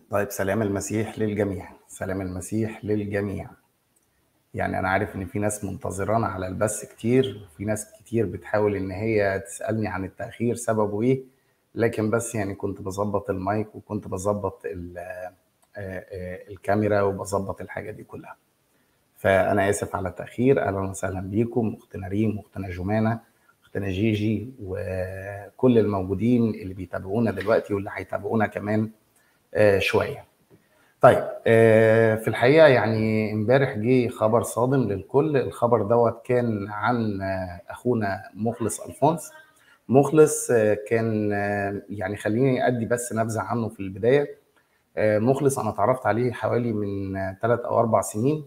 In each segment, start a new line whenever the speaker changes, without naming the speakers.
طيب سلام المسيح للجميع سلام المسيح للجميع يعني انا عارف ان في ناس منتظرانا على البث كتير وفي ناس كتير بتحاول ان هي تسالني عن التاخير سببه ايه لكن بس يعني كنت بظبط المايك وكنت بظبط ال- آه، آه، الكاميرا وبظبط الحاجه دي كلها فانا اسف على التاخير اهلا وسهلا بيكم اختنا ريم واختنا جمانه اختنا جيجي وكل الموجودين اللي بيتابعونا دلوقتي واللي هيتابعونا كمان آه، شويه طيب آه، في الحقيقه يعني امبارح جه خبر صادم للكل الخبر دوت كان عن آه، اخونا مخلص الفونس مخلص آه، كان آه، يعني خليني ادي بس نبذه عنه في البدايه آه، مخلص انا اتعرفت عليه حوالي من ثلاث او اربع سنين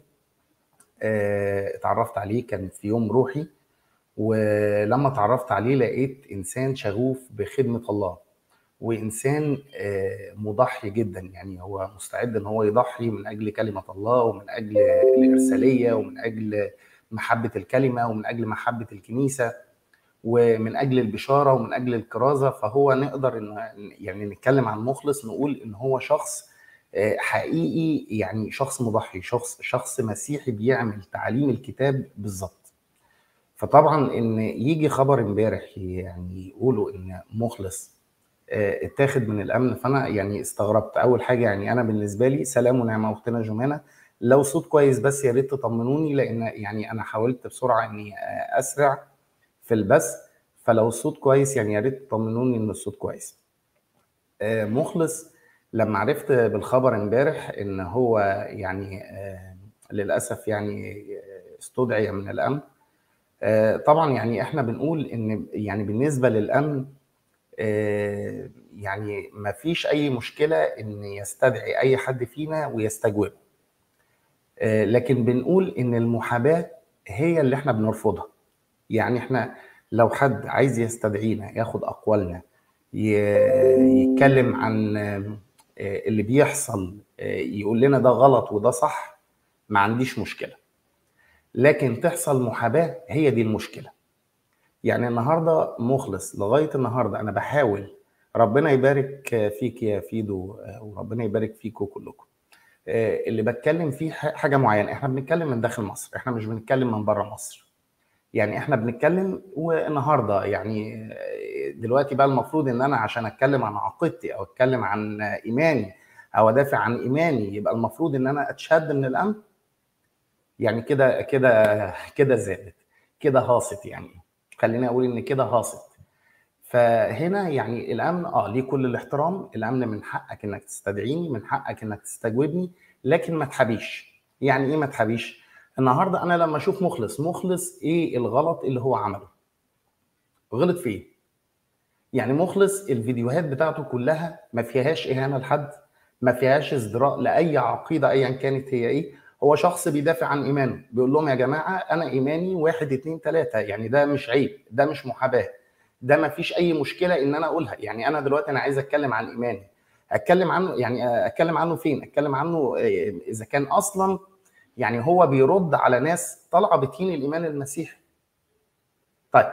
آه، اتعرفت عليه كان في يوم روحي ولما اتعرفت عليه لقيت انسان شغوف بخدمه الله وانسان آه، مضحي جدا يعني هو مستعد ان هو يضحي من اجل كلمه الله ومن اجل الارساليه ومن اجل محبه الكلمه ومن اجل محبه الكنيسه ومن اجل البشاره ومن اجل الكرازه فهو نقدر ان يعني نتكلم عن مخلص نقول ان هو شخص آه، حقيقي يعني شخص مضحي شخص شخص مسيحي بيعمل تعاليم الكتاب بالظبط فطبعا ان يجي خبر امبارح يعني يقولوا ان مخلص آه، اتاخد من الامن فانا يعني استغربت اول حاجه يعني انا بالنسبه لي سلام ونعمه اختنا جمانه لو صوت كويس بس يا ريت تطمنوني لان يعني انا حاولت بسرعه اني آه، اسرع في البث فلو الصوت كويس يعني يا ريت تطمنوني ان الصوت كويس آه، مخلص لما عرفت بالخبر امبارح ان هو يعني آه، للاسف يعني آه، استدعي من الامن آه، طبعا يعني احنا بنقول ان يعني بالنسبه للامن آه، يعني ما فيش اي مشكله ان يستدعي اي حد فينا ويستجوبه آه، لكن بنقول ان المحاباه هي اللي احنا بنرفضها يعني احنا لو حد عايز يستدعينا ياخد اقوالنا ي- يتكلم عن آه، اللي بيحصل آه، يقول لنا ده غلط وده صح ما عنديش مشكله لكن تحصل محاباه هي دي المشكله يعني النهارده مخلص لغايه النهارده انا بحاول ربنا يبارك فيك يا فيدو آه، وربنا يبارك فيكم كلكم آه، اللي بتكلم فيه ح- حاجه معينه احنا بنتكلم من داخل مصر احنا مش بنتكلم من بره مصر يعني احنا بنتكلم والنهارده يعني آه، دلوقتي بقى المفروض ان انا عشان اتكلم عن عقيدتي او اتكلم عن آه، ايماني او ادافع عن ايماني يبقى المفروض ان انا اتشهد من الامن يعني كده كده كده زادت كده هاصت يعني خليني اقول ان كده هاصت فهنا يعني الامن اه ليه كل الاحترام الامن من حقك انك تستدعيني من حقك انك تستجوبني لكن ما تحابيش يعني ايه ما تحابيش النهارده انا لما اشوف مخلص مخلص ايه الغلط اللي هو عمله غلط في ايه يعني مخلص الفيديوهات بتاعته كلها ما فيهاش اهانه لحد ما فيهاش ازدراء لاي عقيده ايا كانت هي ايه هو شخص بيدافع عن ايمانه بيقول لهم يا جماعه انا ايماني واحد اتنين تلاته يعني ده مش عيب ده مش محاباه ده ما فيش اي مشكله ان انا اقولها يعني انا دلوقتي انا عايز اتكلم عن ايماني اتكلم عنه يعني اتكلم عنه فين اتكلم عنه آه، اذا كان اصلا يعني هو بيرد على ناس طالعه بتهين الايمان المسيحي طيب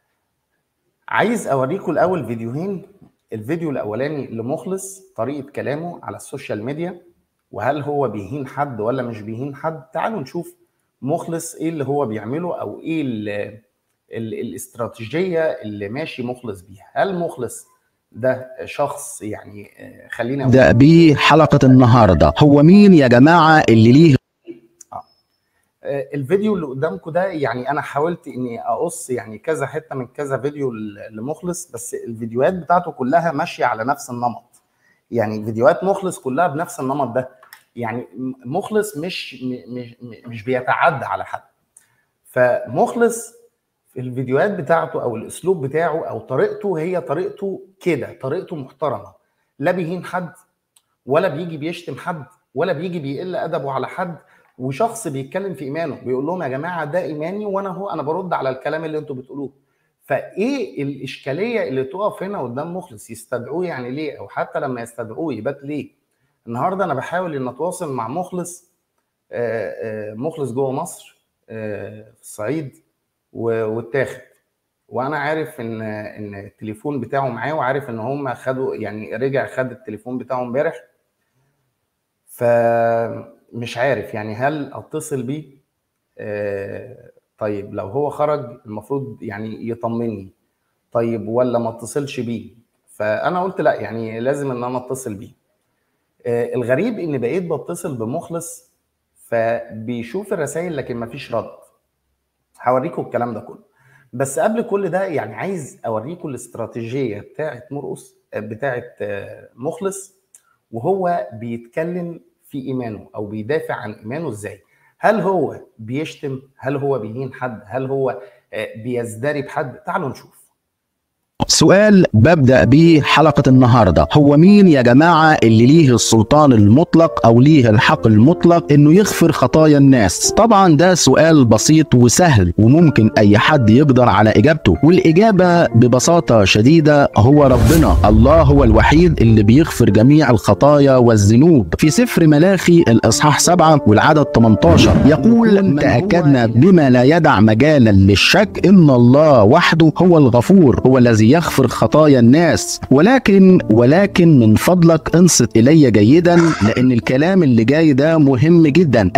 عايز اوريكم الاول فيديوهين الفيديو الاولاني لمخلص طريقه كلامه على السوشيال ميديا وهل هو بيهين حد ولا مش بيهين حد تعالوا نشوف مخلص ايه اللي هو بيعمله او ايه ال ال الاستراتيجيه اللي ماشي مخلص بيها هل مخلص ده شخص يعني آه، خلينا اقول
نبدأ بحلقة النهاردة هو مين يا جماعة اللي ليه
آه، الفيديو اللي قدامكم ده يعني انا حاولت اني اقص يعني كذا حته من كذا فيديو ل- لمخلص بس الفيديوهات بتاعته كلها ماشيه على نفس النمط يعني فيديوهات مخلص كلها بنفس النمط ده يعني م- مخلص مش م- مش مش بيتعدى على حد فمخلص في الفيديوهات بتاعته او الاسلوب بتاعه او طريقته هي طريقته كده طريقته محترمه لا بيهين حد ولا بيجي بيشتم حد ولا بيجي بيقل ادبه على حد وشخص بيتكلم في ايمانه بيقول لهم يا جماعه ده ايماني وانا هو انا برد على الكلام اللي انتوا بتقولوه فايه الاشكاليه اللي تقف هنا قدام مخلص يستدعوه يعني ليه او حتى لما يستدعوه يبات ليه النهارده انا بحاول ان اتواصل مع مخلص آه، آه، مخلص جوه مصر آه، في الصعيد و- واتاخد وانا عارف ان ان التليفون بتاعه معاه وعارف ان هم خدوا يعني رجع خد التليفون بتاعه امبارح فمش عارف يعني هل اتصل بيه آه، طيب لو هو خرج المفروض يعني يطمني طيب ولا ما اتصلش بيه فانا قلت لا يعني لازم ان انا اتصل بيه آه، الغريب ان بقيت بتصل بمخلص فبيشوف الرسائل لكن مفيش رد هوريكم الكلام ده كله بس قبل كل ده يعني عايز اوريكم الاستراتيجيه بتاعه مرقص بتاعه آه، مخلص وهو بيتكلم في ايمانه او بيدافع عن ايمانه ازاي هل هو بيشتم هل هو بيهين حد هل هو آه، بيزدري بحد تعالوا نشوف
سؤال ببدأ بيه حلقة النهاردة هو مين يا جماعة اللي ليه السلطان المطلق أو ليه الحق المطلق إنه يغفر خطايا الناس طبعا ده سؤال بسيط وسهل وممكن أي حد يقدر على إجابته والإجابة ببساطة شديدة هو ربنا الله هو الوحيد اللي بيغفر جميع الخطايا والذنوب في سفر ملاخي الإصحاح 7 والعدد 18 يقول تأكدنا بما لا يدع مجالا للشك إن الله وحده هو الغفور هو الذي يغفر خطايا الناس ولكن ولكن من فضلك انصت الي جيدا لان الكلام اللي جاي ده مهم جدا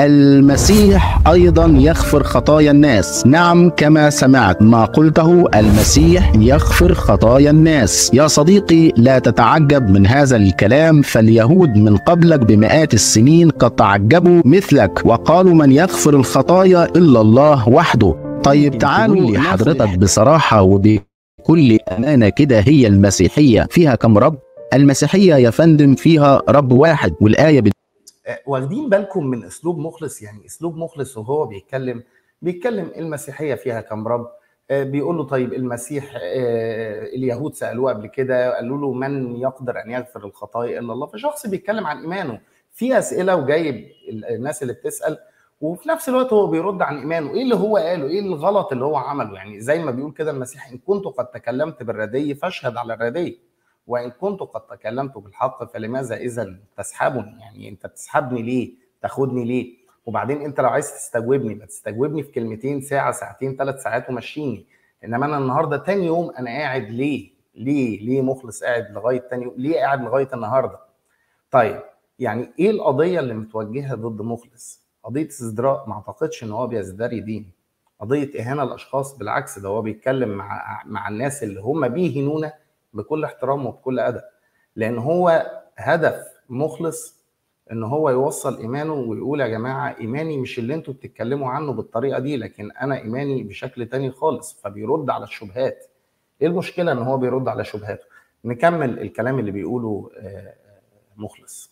المسيح ايضا يغفر خطايا الناس نعم كما سمعت ما قلته المسيح يغفر خطايا الناس يا صديقي لا تتعجب من هذا الكلام فاليهود من قبلك بمئات السنين قد تعجبوا مثلك وقالوا من يغفر الخطايا الا الله وحده طيب تعالوا لي حضرتك بصراحه وب بكل أمانة كده هي المسيحية فيها كم رب؟ المسيحية يا فندم فيها رب واحد والآية بت...
آه، واخدين بالكم من اسلوب مخلص يعني اسلوب مخلص وهو بيتكلم بيتكلم المسيحيه فيها كم رب آه، بيقول له طيب المسيح آه، اليهود سالوه قبل كده قالوا له من يقدر ان يغفر الخطايا الا الله فشخص بيتكلم عن ايمانه في اسئله وجايب الناس اللي بتسال وفي نفس الوقت هو بيرد عن ايمانه ايه اللي هو قاله ايه الغلط اللي هو عمله يعني زي ما بيقول كده المسيح ان كنت قد تكلمت بالردي فاشهد على الردي وان كنت قد تكلمت بالحق فلماذا اذا تسحبني يعني انت بتسحبني ليه تاخدني ليه وبعدين انت لو عايز تستجوبني ما تستجوبني في كلمتين ساعه ساعتين ثلاث ساعات ومشيني انما انا النهارده تاني يوم انا قاعد ليه ليه ليه مخلص قاعد لغايه تاني يوم ليه قاعد لغايه النهارده طيب يعني ايه القضيه اللي متوجهه ضد مخلص قضيه ازدراء ما اعتقدش ان هو بيزدري دين قضيه اهانه الاشخاص بالعكس ده هو بيتكلم مع مع الناس اللي هم بيهنونا بكل احترام وبكل ادب لان هو هدف مخلص ان هو يوصل ايمانه ويقول يا جماعه ايماني مش اللي انتوا بتتكلموا عنه بالطريقه دي لكن انا ايماني بشكل تاني خالص فبيرد على الشبهات ايه المشكله ان هو بيرد على شبهاته نكمل الكلام اللي بيقوله مخلص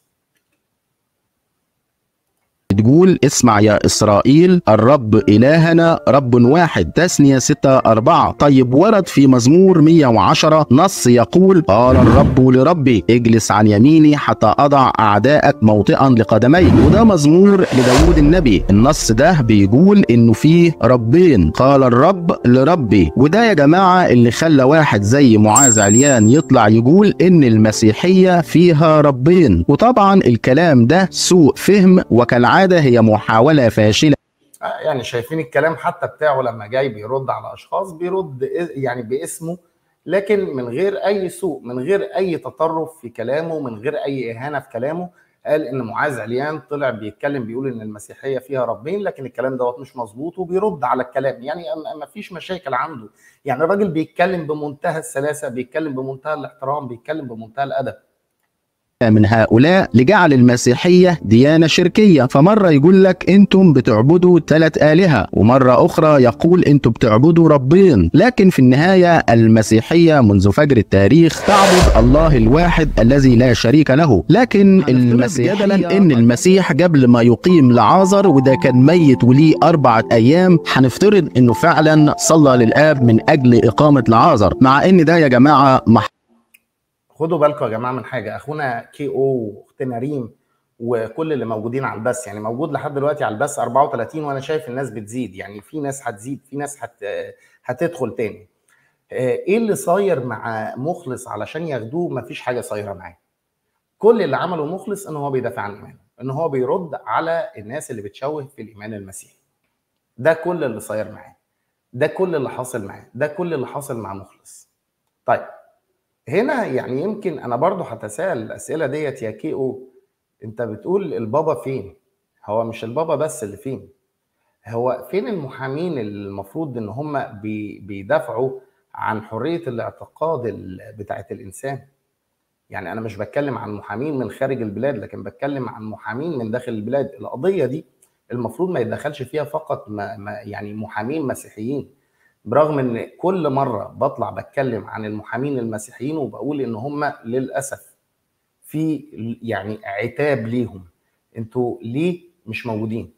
بتقول اسمع يا إسرائيل الرب إلهنا رب واحد تثنية ستة أربعة طيب ورد في مزمور 110 نص يقول قال الرب لربي اجلس عن يميني حتى أضع أعدائك موطئا لقدمي وده مزمور لداود النبي النص ده بيقول إنه فيه ربين قال الرب لربي وده يا جماعة اللي خلى واحد زي معاذ عليان يطلع يقول إن المسيحية فيها ربين وطبعا الكلام ده سوء فهم وكالعادة هي محاولة فاشلة
يعني شايفين الكلام حتى بتاعه لما جاي بيرد على اشخاص بيرد يعني باسمه لكن من غير اي سوء من غير اي تطرف في كلامه من غير اي اهانه في كلامه قال ان معاذ عليان طلع بيتكلم بيقول ان المسيحيه فيها ربين لكن الكلام دوت مش مظبوط وبيرد على الكلام يعني ما فيش مشاكل عنده يعني الراجل بيتكلم بمنتهى السلاسه بيتكلم بمنتهى الاحترام بيتكلم بمنتهى الادب
من هؤلاء لجعل المسيحية ديانة شركية فمرة يقول لك انتم بتعبدوا ثلاث آلهة ومرة أخرى يقول انتم بتعبدوا ربين لكن في النهاية المسيحية منذ فجر التاريخ تعبد الله الواحد الذي لا شريك له لكن المسيحية ان المسيح قبل ما يقيم لعازر وده كان ميت وليه أربعة أيام هنفترض انه فعلا صلى للآب من أجل إقامة لعازر مع ان ده يا جماعة مح
خدوا بالكم يا جماعه من حاجه اخونا كي او واختنا ريم وكل اللي موجودين على البث يعني موجود لحد دلوقتي على البث 34 وانا شايف الناس بتزيد يعني في ناس هتزيد في ناس هت هتدخل تاني ايه اللي صاير مع مخلص علشان ياخدوه مفيش حاجه صايره معاه كل اللي عمله مخلص ان هو بيدافع عن ايمانه ان هو بيرد على الناس اللي بتشوه في الايمان المسيحي ده كل اللي صاير معاه ده كل اللي حاصل معاه ده كل اللي حاصل مع مخلص طيب هنا يعني يمكن انا برضو هتساءل الاسئله ديت يا كيو انت بتقول البابا فين هو مش البابا بس اللي فين هو فين المحامين اللي المفروض ان هم بي بيدافعوا عن حريه الاعتقاد ال- بتاعت الانسان يعني انا مش بتكلم عن محامين من خارج البلاد لكن بتكلم عن محامين من داخل البلاد القضيه دي المفروض ما يتدخلش فيها فقط ما ما يعني محامين مسيحيين برغم ان كل مره بطلع بتكلم عن المحامين المسيحيين وبقول ان هم للاسف في يعني عتاب ليهم انتوا ليه مش موجودين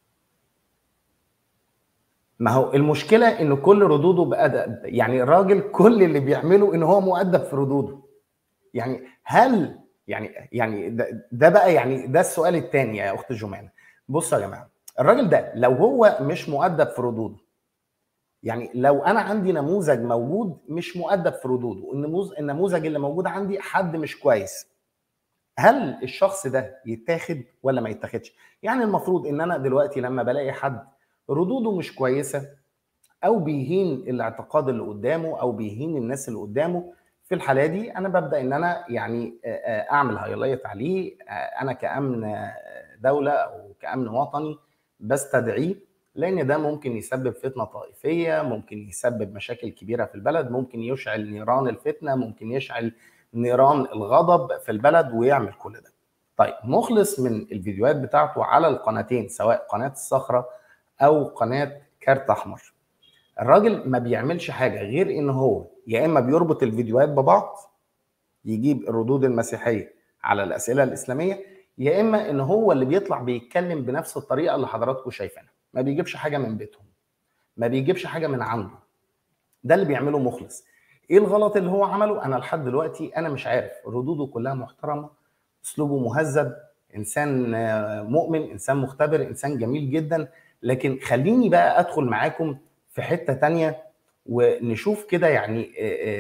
ما هو المشكله ان كل ردوده بادب يعني الراجل كل اللي بيعمله ان هو مؤدب في ردوده يعني هل يعني يعني ده, ده بقى يعني ده السؤال الثاني يا اخت جمانه بصوا يا جماعه الراجل ده لو هو مش مؤدب في ردوده يعني لو انا عندي نموذج موجود مش مؤدب في ردوده النموذج النموذج اللي موجود عندي حد مش كويس هل الشخص ده يتاخد ولا ما يتاخدش يعني المفروض ان انا دلوقتي لما بلاقي حد ردوده مش كويسه او بيهين الاعتقاد اللي قدامه او بيهين الناس اللي قدامه في الحاله دي انا ببدا ان انا يعني اعمل هايلايت عليه انا كامن دوله او كامن وطني بستدعيه لان ده ممكن يسبب فتنه طائفيه ممكن يسبب مشاكل كبيره في البلد ممكن يشعل نيران الفتنه ممكن يشعل نيران الغضب في البلد ويعمل كل ده طيب مخلص من الفيديوهات بتاعته على القناتين سواء قناه الصخره او قناه كارت احمر الراجل ما بيعملش حاجه غير ان هو يا اما بيربط الفيديوهات ببعض يجيب الردود المسيحيه على الاسئله الاسلاميه يا اما ان هو اللي بيطلع بيتكلم بنفس الطريقه اللي حضراتكم شايفينها ما بيجيبش حاجه من بيتهم ما بيجيبش حاجه من عنده ده اللي بيعمله مخلص ايه الغلط اللي هو عمله انا لحد دلوقتي انا مش عارف ردوده كلها محترمه اسلوبه مهذب انسان مؤمن انسان مختبر انسان جميل جدا لكن خليني بقى ادخل معاكم في حته تانية ونشوف كده يعني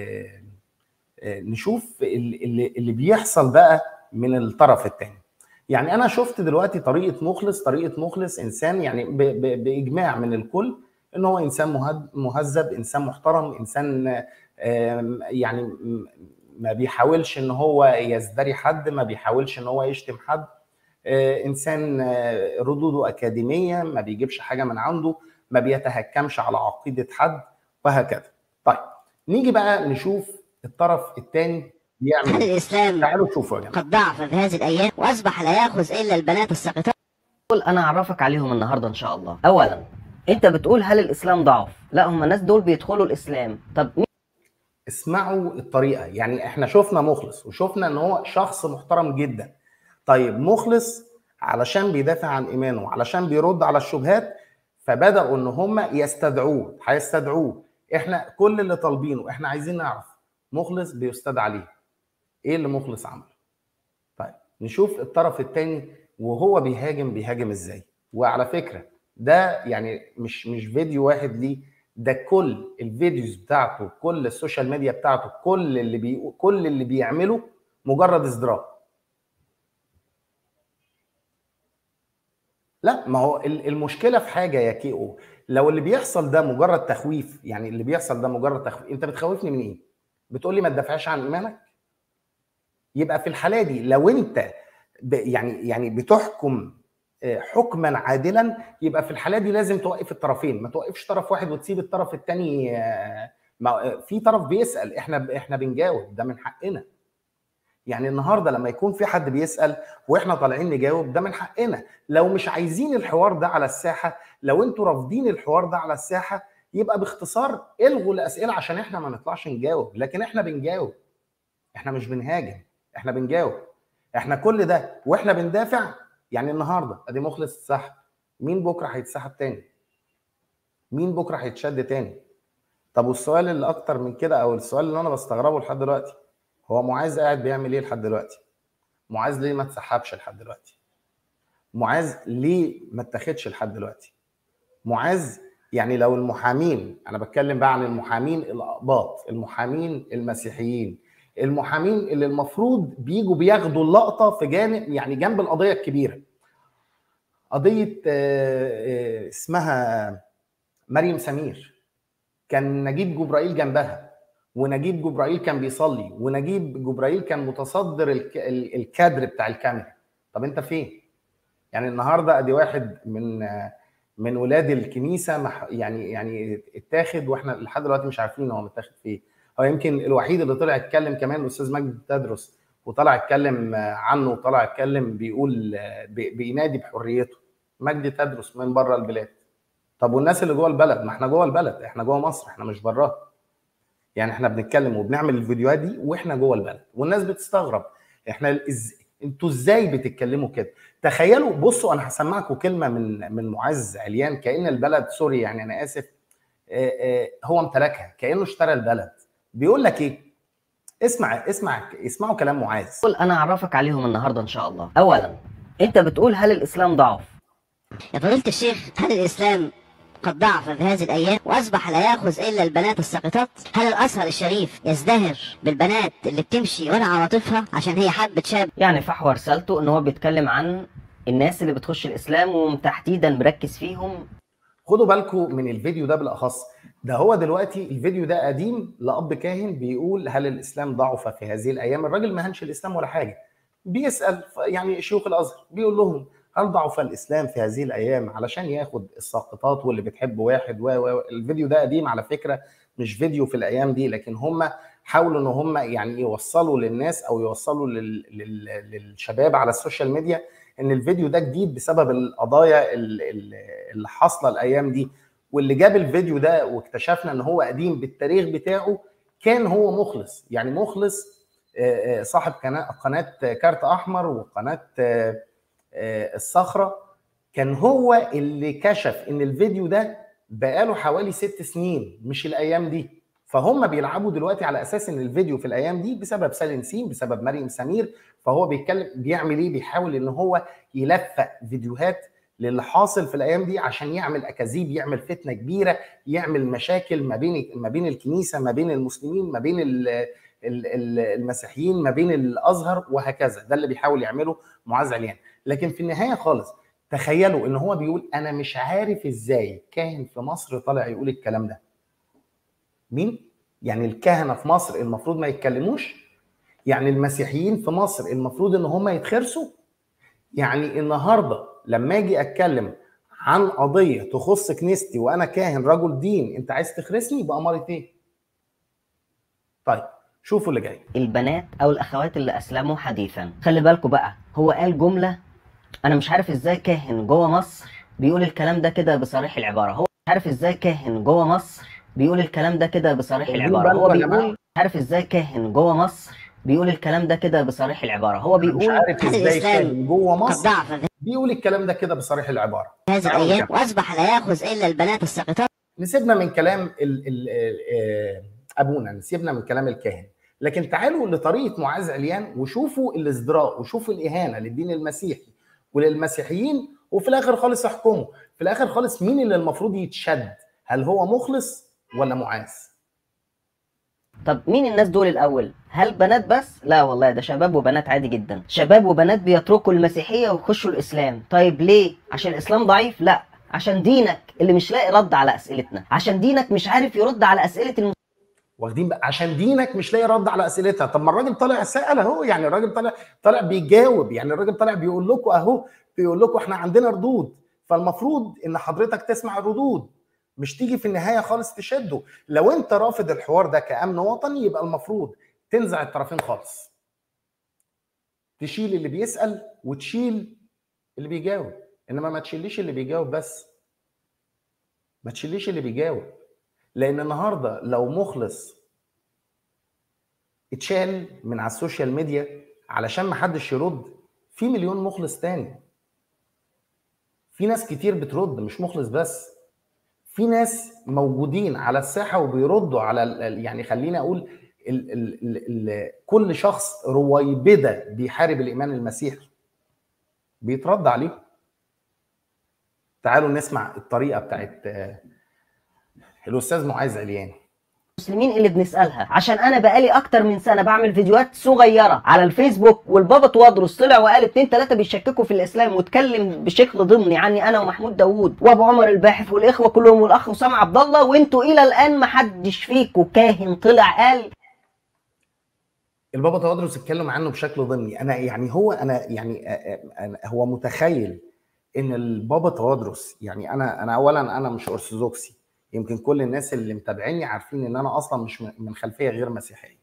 نشوف اللي, اللي بيحصل بقى من الطرف الثاني يعني انا شفت دلوقتي طريقه مخلص طريقه مخلص انسان يعني باجماع من الكل ان هو انسان مهذب انسان محترم انسان يعني ما بيحاولش ان هو يزدري حد ما بيحاولش ان هو يشتم حد انسان ردوده اكاديميه ما بيجيبش حاجه من عنده ما بيتهكمش على عقيده حد وهكذا طيب نيجي بقى نشوف الطرف الثاني بيعمل
هل الاسلام
تعالوا شوفوا يا جماعه
قد ضعف في هذه الايام واصبح لا ياخذ الا البنات الساقطات
دول انا اعرفك عليهم النهارده ان شاء الله اولا انت بتقول هل الاسلام ضعف لا هم الناس دول بيدخلوا الاسلام طب مين
اسمعوا الطريقه يعني احنا شفنا مخلص وشفنا ان هو شخص محترم جدا طيب مخلص علشان بيدافع عن ايمانه وعلشان بيرد على الشبهات فبداوا ان هم يستدعوه هيستدعوه احنا كل اللي طالبينه احنا عايزين نعرف مخلص بيستدعى ليه ايه اللي مخلص عمله طيب نشوف الطرف الثاني وهو بيهاجم بيهاجم ازاي وعلى فكره ده يعني مش مش فيديو واحد ليه ده كل الفيديوز بتاعته كل السوشيال ميديا بتاعته كل اللي بي كل اللي بيعمله مجرد ازدراء لا ما هو المشكله في حاجه يا كي او لو اللي بيحصل ده مجرد تخويف يعني اللي بيحصل ده مجرد تخويف انت بتخوفني من ايه بتقول لي ما تدافعش عن ايمانك يبقى في الحاله دي لو انت يعني يعني بتحكم حكما عادلا يبقى في الحاله دي لازم توقف الطرفين ما توقفش طرف واحد وتسيب الطرف الثاني في طرف بيسال احنا احنا بنجاوب ده من حقنا يعني النهارده لما يكون في حد بيسال واحنا طالعين نجاوب ده من حقنا لو مش عايزين الحوار ده على الساحه لو انتوا رافضين الحوار ده على الساحه يبقى باختصار الغوا الاسئله عشان احنا ما نطلعش نجاوب لكن احنا بنجاوب احنا مش بنهاجم احنا بنجاوب احنا كل ده واحنا بندافع يعني النهارده ادي مخلص السحب مين بكره هيتسحب تاني مين بكره هيتشد تاني طب والسؤال اللي اكتر من كده او السؤال اللي انا بستغربه لحد دلوقتي هو معاذ قاعد بيعمل ايه لحد دلوقتي معاذ ليه ما اتسحبش لحد دلوقتي معاذ ليه ما اتاخدش لحد دلوقتي معاذ يعني لو المحامين انا بتكلم بقى عن المحامين الاقباط المحامين المسيحيين المحامين اللي المفروض بيجوا بياخدوا اللقطه في جانب يعني جنب القضيه الكبيره قضيه اسمها مريم سمير كان نجيب جبرائيل جنبها ونجيب جبرائيل كان بيصلي ونجيب جبرائيل كان متصدر الكادر بتاع الكاميرا طب انت فين يعني النهارده ادي واحد من من ولاد الكنيسه مح يعني يعني اتاخد واحنا لحد دلوقتي مش عارفين هو متاخد فين هو يمكن الوحيد اللي طلع اتكلم كمان الاستاذ مجدي تدرس وطلع اتكلم عنه وطلع اتكلم بيقول بي- بينادي بحريته مجدي تدرس من بره البلاد طب والناس اللي جوه البلد ما احنا جوه البلد احنا جوه مصر احنا مش براها يعني احنا بنتكلم وبنعمل الفيديوهات دي واحنا جوه البلد والناس بتستغرب احنا إز... انتوا ازاي بتتكلموا كده تخيلوا بصوا انا هسمعكم كلمه من من معز عليان كان البلد سوري يعني انا اسف آه، آه، هو امتلكها كانه اشترى البلد بيقول لك ايه اسمع اسمع اسمعوا كلام معاذ
قول انا اعرفك عليهم النهارده ان شاء الله اولا انت بتقول هل الاسلام ضعف
يا فضيلة الشيخ هل الإسلام قد ضعف في هذه الأيام وأصبح لا يأخذ إلا البنات الساقطات؟ هل الأزهر الشريف يزدهر بالبنات اللي بتمشي ورا عواطفها عشان هي حبة شاب
يعني فحوى رسالته ان هو بيتكلم عن الناس اللي بتخش الاسلام وتحديدا مركز فيهم
خدوا بالكم من الفيديو ده بالاخص ده هو دلوقتي الفيديو ده قديم لاب كاهن بيقول هل الاسلام ضعف في هذه الايام الراجل ما هنش الاسلام ولا حاجه بيسال يعني شيوخ الازهر بيقول لهم هل ضعف الاسلام في هذه الايام علشان ياخد الساقطات واللي بتحب واحد و و الفيديو ده قديم على فكره مش فيديو في الايام دي لكن هم حاولوا ان هم يعني يوصلوا للناس او يوصلوا لل... لل... للشباب على السوشيال ميديا ان الفيديو ده جديد بسبب القضايا ال- ال- اللي حاصله الايام دي واللي جاب الفيديو ده واكتشفنا ان هو قديم بالتاريخ بتاعه كان هو مخلص يعني مخلص آه، آه، صاحب قناه قناه كارت احمر وقناه آه، آه، الصخره كان هو اللي كشف ان الفيديو ده بقاله حوالي ست سنين مش الايام دي فهم بيلعبوا دلوقتي على اساس ان الفيديو في الايام دي بسبب سالم سين بسبب مريم سمير فهو بيتكلم بيعمل ايه بيحاول ان هو يلفق فيديوهات للي حاصل في الايام دي عشان يعمل اكاذيب يعمل فتنه كبيره يعمل مشاكل ما بين ما بين الكنيسه ما بين المسلمين ما بين ال- ال- ال- المسيحيين ما بين الازهر وهكذا ده اللي بيحاول يعمله معاذ عليان لكن في النهايه خالص تخيلوا ان هو بيقول انا مش عارف ازاي كاهن في مصر طالع يقول الكلام ده مين يعني الكهنه في مصر المفروض ما يتكلموش يعني المسيحيين في مصر المفروض ان هم يتخرسوا يعني النهارده لما اجي اتكلم عن قضيه تخص كنيستي وانا كاهن رجل دين انت عايز تخرسني بأمارة ايه؟ طيب شوفوا اللي جاي
البنات او الاخوات اللي اسلموا حديثا خلي بالكوا بقى هو قال جمله انا مش عارف ازاي كاهن جوه مصر بيقول الكلام ده كده بصريح العباره هو مش عارف ازاي كاهن جوه مصر بيقول الكلام ده كده بصريح
واخدين
العباره هو
بالكوا يا جماعة؟
بيقول مش عارف ازاي كاهن جوه مصر بيقول الكلام ده كده بصريح العباره هو
مش
بيقول
عارف
هل
ازاي
الإسلام
كاهن جوه
قد
مصر
ضعف في
بيقول الكلام ده كده بصريح العباره
هذه
تعالوا
الأيام
نكمل.
وأصبح لا يأخذ إلا البنات الساقطات
نسيبنا من كلام ال ال آه، ابونا نسيبنا من كلام الكاهن لكن تعالوا لطريقه معاذ عليان وشوفوا الازدراء وشوفوا الاهانه للدين المسيحي وللمسيحيين وفي الاخر خالص احكموا في الاخر خالص مين اللي المفروض يتشد هل هو مخلص ولا معاذ
طب مين الناس دول الاول هل بنات بس لا والله ده شباب وبنات عادي جدا شباب وبنات بيتركوا المسيحيه ويخشوا الاسلام طيب ليه عشان الاسلام ضعيف لا عشان دينك اللي مش لاقي رد على اسئلتنا عشان دينك مش عارف يرد على اسئله الم...
واخدين بقى عشان دينك مش لاقي رد على اسئلتها طب ما الراجل طالع سال اهو يعني الراجل طالع طالع بيجاوب يعني الراجل طالع بيقول لكم اهو بيقول لكم احنا عندنا ردود فالمفروض ان حضرتك تسمع الردود مش تيجي في النهايه خالص تشده لو انت رافض الحوار ده كامن وطني يبقى المفروض تنزع الطرفين خالص تشيل اللي بيسال وتشيل اللي بيجاوب انما ما تشيليش اللي بيجاوب بس ما تشيليش اللي بيجاوب لان النهارده لو مخلص اتشال من على السوشيال ميديا علشان ما حدش يرد في مليون مخلص تاني في ناس كتير بترد مش مخلص بس في ناس موجودين على الساحه وبيردوا على ال- ال- يعني خليني اقول ال ال ال ال كل شخص رويبده بيحارب الايمان المسيحي بيترد عليه تعالوا نسمع الطريقه بتاعت آه، الاستاذ معاذ عليان
المسلمين اللي بنسالها عشان انا بقالي اكتر من سنه بعمل فيديوهات صغيره على الفيسبوك والبابا توادرس طلع وقال اتنين تلاته بيشككوا في الاسلام واتكلم بشكل ضمني عني انا ومحمود داوود وابو عمر الباحث والاخوه كلهم والاخ اسامه عبد الله وانتوا الى الان ما حدش فيكم كاهن طلع قال
البابا توادرس اتكلم عنه بشكل ضمني انا يعني هو انا يعني أنا هو متخيل ان البابا توادرس يعني انا انا اولا انا مش ارثوذكسي يمكن كل الناس اللي متابعيني عارفين ان انا اصلا مش من خلفيه غير مسيحيه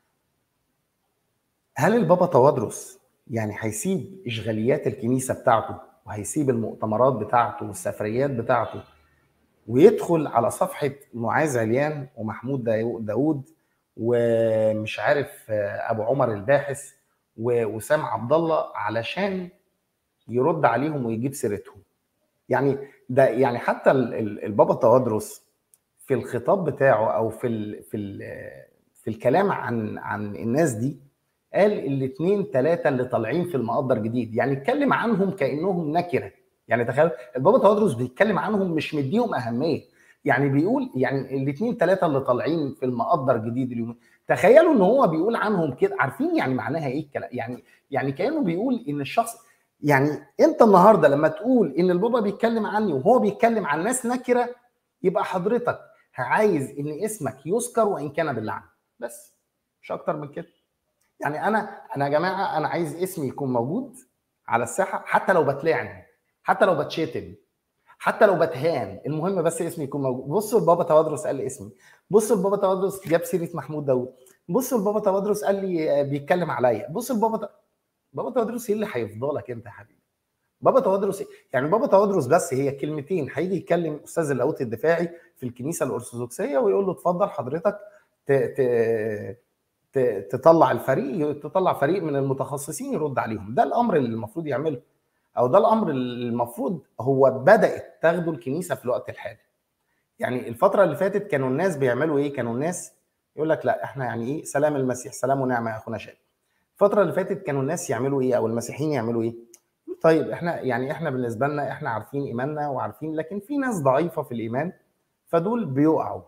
هل البابا توادرس يعني هيسيب اشغاليات الكنيسه بتاعته وهيسيب المؤتمرات بتاعته والسفريات بتاعته ويدخل على صفحه معاذ عليان ومحمود داوود ومش عارف ابو عمر الباحث ووسام عبد الله علشان يرد عليهم ويجيب سيرتهم يعني ده يعني حتى البابا توادرس في الخطاب بتاعه او في ال في ال في الكلام عن عن الناس دي قال الاثنين ثلاثه اللي طالعين في المقدر جديد يعني اتكلم عنهم كانهم نكره يعني تخيل البابا توادرس بيتكلم عنهم مش مديهم اهميه يعني بيقول يعني الاثنين ثلاثه اللي طالعين في المقدر جديد اليوم تخيلوا ان هو بيقول عنهم كده عارفين يعني معناها ايه الكلام يعني يعني كانه بيقول ان الشخص يعني انت النهارده لما تقول ان البابا بيتكلم عني وهو بيتكلم عن ناس نكره يبقى حضرتك عايز ان اسمك يذكر وان كان باللعنه بس مش اكتر من كده يعني انا انا يا جماعه انا عايز اسمي يكون موجود على الساحه حتى لو بتلعن حتى لو بتشتم حتى لو بتهان المهم بس اسمي يكون موجود بصوا البابا توادرس قال لي اسمي بصوا البابا توادرس جاب سيره محمود داوود بصوا البابا توادرس قال لي بيتكلم عليا بصوا البابا ت... بابا توادرس ايه اللي هيفضلك انت يا حبيبي بابا توادرس يعني بابا توادرس بس هي كلمتين هيجي يتكلم استاذ اللاهوت الدفاعي في الكنيسه الارثوذكسيه ويقول له اتفضل حضرتك ت... ت... ت... تطلع الفريق تطلع فريق من المتخصصين يرد عليهم ده الامر اللي المفروض يعمله او ده الامر اللي المفروض هو بدات تاخده الكنيسه في الوقت الحالي يعني الفتره اللي فاتت كانوا الناس بيعملوا ايه كانوا الناس يقول لك لا احنا يعني ايه سلام المسيح سلام ونعمه يا اخونا شاد الفتره اللي فاتت كانوا الناس يعملوا ايه او المسيحيين يعملوا ايه طيب احنا يعني احنا بالنسبه لنا احنا عارفين ايماننا وعارفين لكن في ناس ضعيفه في الايمان فدول بيقعوا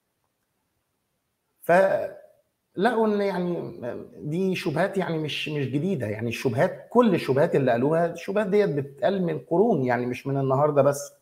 ف لقوا ان يعني دي شبهات يعني مش مش جديده يعني الشبهات كل الشبهات اللي قالوها الشبهات ديت بتتقال من قرون يعني مش من النهارده بس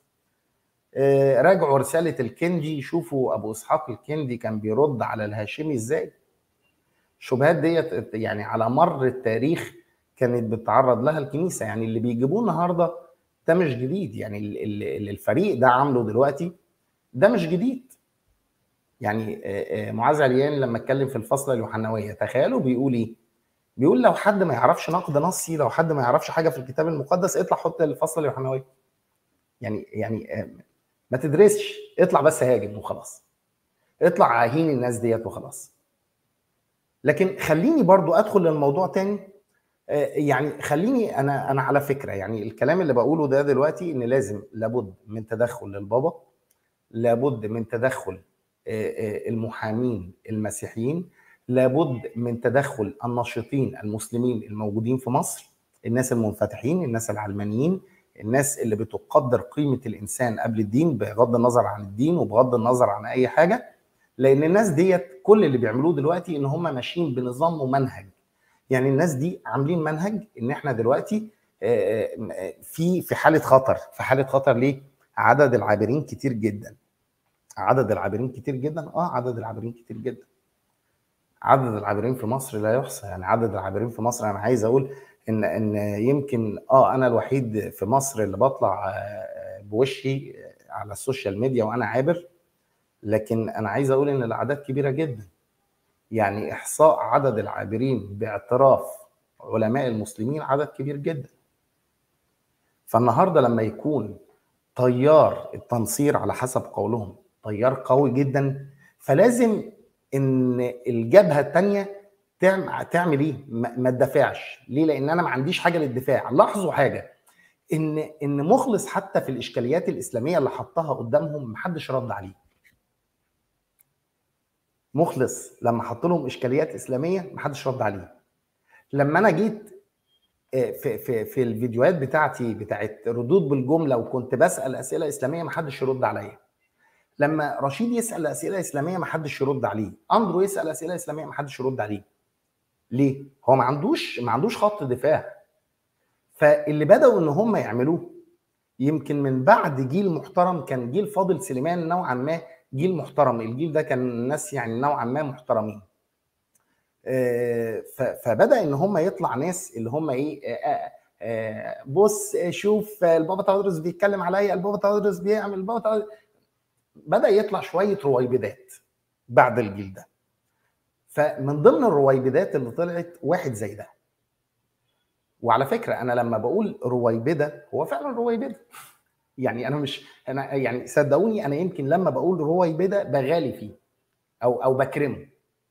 راجعوا رساله الكندي شوفوا ابو اسحاق الكندي كان بيرد على الهاشمي ازاي الشبهات ديت يعني على مر التاريخ كانت بتتعرض لها الكنيسه يعني اللي بيجيبوه النهارده ده مش جديد يعني اللي الفريق ده عامله دلوقتي ده مش جديد يعني معاذ عليان لما اتكلم في الفصل اليوحنويه تخيلوا بيقول ايه؟ بيقول لو حد ما يعرفش نقد نصي لو حد ما يعرفش حاجه في الكتاب المقدس اطلع حط الفصل اليوحنويه يعني يعني ما تدرسش اطلع بس هاجم وخلاص اطلع اهين الناس ديت وخلاص لكن خليني برضو ادخل للموضوع تاني يعني خليني انا انا على فكره يعني الكلام اللي بقوله ده دلوقتي ان لازم لابد من تدخل للبابا لابد من تدخل المحامين المسيحيين لابد من تدخل الناشطين المسلمين الموجودين في مصر الناس المنفتحين الناس العلمانيين الناس اللي بتقدر قيمة الإنسان قبل الدين بغض النظر عن الدين وبغض النظر عن أي حاجة لأن الناس ديت كل اللي بيعملوه دلوقتي إن هم ماشيين بنظام ومنهج يعني الناس دي عاملين منهج إن إحنا دلوقتي في في حالة خطر في حالة خطر ليه؟ عدد العابرين كتير جدا عدد العابرين كتير جدا اه عدد العابرين كتير جدا عدد العابرين في مصر لا يحصى يعني عدد العابرين في مصر انا عايز اقول ان ان يمكن اه انا الوحيد في مصر اللي بطلع بوشي على السوشيال ميديا وانا عابر لكن انا عايز اقول ان الاعداد كبيره جدا يعني احصاء عدد العابرين باعتراف علماء المسلمين عدد كبير جدا فالنهارده لما يكون تيار التنصير على حسب قولهم تيار قوي جدا فلازم ان الجبهه الثانيه تعمل تعمل ايه؟ ما تدافعش، ليه؟ لان انا ما عنديش حاجه للدفاع، لاحظوا حاجه ان ان مخلص حتى في الاشكاليات الاسلاميه اللي حطها قدامهم محدش رد عليه. مخلص لما حط لهم اشكاليات اسلاميه محدش رد عليه. لما انا جيت في في في الفيديوهات بتاعتي بتاعت ردود بالجمله وكنت بسال اسئله اسلاميه محدش يرد عليا. لما رشيد يسال اسئله اسلاميه ما حدش يرد عليه اندرو يسال اسئله اسلاميه ما حدش يرد عليه ليه هو ما عندوش ما عندوش خط دفاع فاللي بداوا ان هم يعملوه يمكن من بعد جيل محترم كان جيل فاضل سليمان نوعا ما جيل محترم الجيل ده كان الناس يعني نوعا ما محترمين آه، ف- فبدا ان هم يطلع ناس اللي هم ايه آه، آه، آه، بص آه، شوف آه، البابا تودرس بيتكلم عليا البابا تودرس بيعمل البابا تودرس بدا يطلع شويه رويبدات بعد الجيل ده فمن ضمن الرويبدات اللي طلعت واحد زي ده وعلى فكره انا لما بقول رويبده هو فعلا رويبده يعني انا مش انا يعني صدقوني انا يمكن لما بقول رويبده بغالي فيه او او بكرمه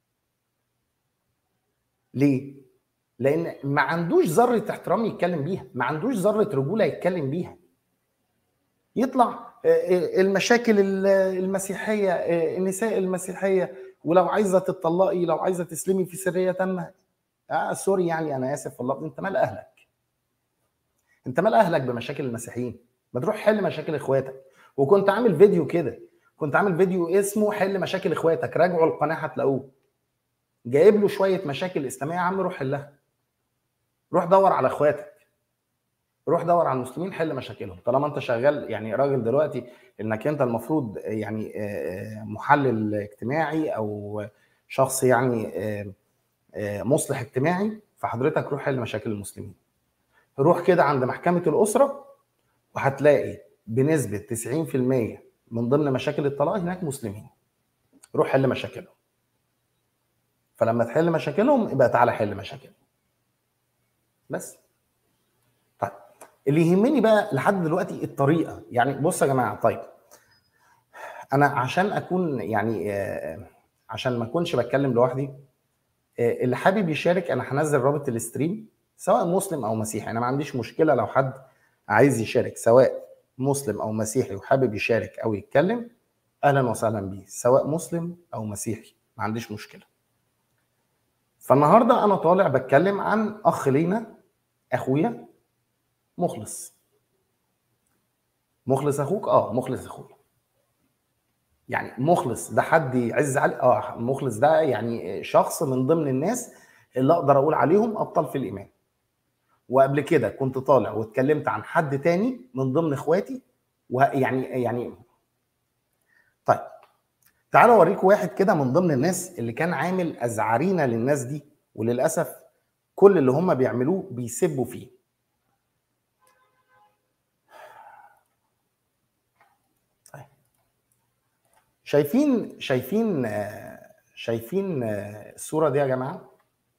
ليه؟ لان ما عندوش ذره احترام يتكلم بيها ما عندوش ذره رجوله يتكلم بيها يطلع آه، آه، المشاكل ال- المسيحيه آه، النساء المسيحيه ولو عايزه تطلقي لو عايزه تسلمي في سريه تامه آه سوري يعني انا اسف والله انت مال اهلك انت مال اهلك بمشاكل المسيحيين ما تروح حل مشاكل اخواتك وكنت عامل فيديو كده كنت عامل فيديو اسمه حل مشاكل اخواتك راجعوا القناه هتلاقوه جايب له شويه مشاكل اسلاميه يا عم روح حلها روح دور على اخواتك روح دور على المسلمين حل مشاكلهم طالما انت شغال يعني راجل دلوقتي انك انت المفروض يعني آه، آه، محلل اجتماعي او شخص يعني آه، آه، مصلح اجتماعي فحضرتك روح حل مشاكل المسلمين روح كده عند محكمة الأسرة وهتلاقي بنسبة 90% من ضمن مشاكل الطلاق هناك مسلمين روح حل مشاكلهم فلما تحل مشاكلهم يبقى تعالى حل مشاكلهم بس طيب اللي يهمني بقى لحد دلوقتي الطريقة يعني بص يا جماعة طيب أنا عشان أكون يعني آه، عشان ما أكونش بتكلم لوحدي آه، اللي حابب يشارك أنا هنزل رابط الاستريم سواء مسلم أو مسيحي أنا ما عنديش مشكلة لو حد عايز يشارك سواء مسلم أو مسيحي وحابب يشارك أو يتكلم أهلا وسهلا بيه سواء مسلم أو مسيحي ما عنديش مشكلة فالنهارده أنا طالع بتكلم عن أخ لينا أخويا مخلص مخلص اخوك اه مخلص اخويا يعني مخلص ده حد يعز عليه اه مخلص ده يعني شخص من ضمن الناس اللي اقدر اقول عليهم ابطال في الايمان وقبل كده كنت طالع واتكلمت عن حد تاني من ضمن اخواتي ويعني يعني طيب تعالوا اوريكم واحد كده من ضمن الناس اللي كان عامل ازعرينا للناس دي وللاسف كل اللي هم بيعملوه بيسبوا فيه شايفين شايفين آه، شايفين آه، الصورة دي يا جماعة؟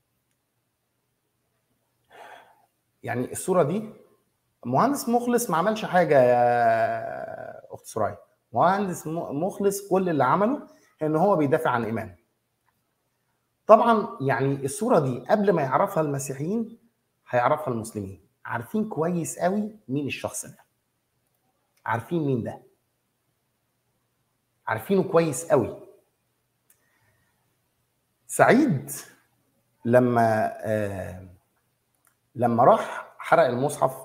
يعني الصورة دي مهندس مخلص ما عملش حاجة يا أخت سرايا مهندس م- مخلص كل اللي عمله إن هو بيدافع عن إيمانه طبعا يعني الصورة دي قبل ما يعرفها المسيحيين هيعرفها المسلمين عارفين كويس قوي مين الشخص ده عارفين مين ده عارفينه كويس قوي سعيد لما آه لما راح حرق المصحف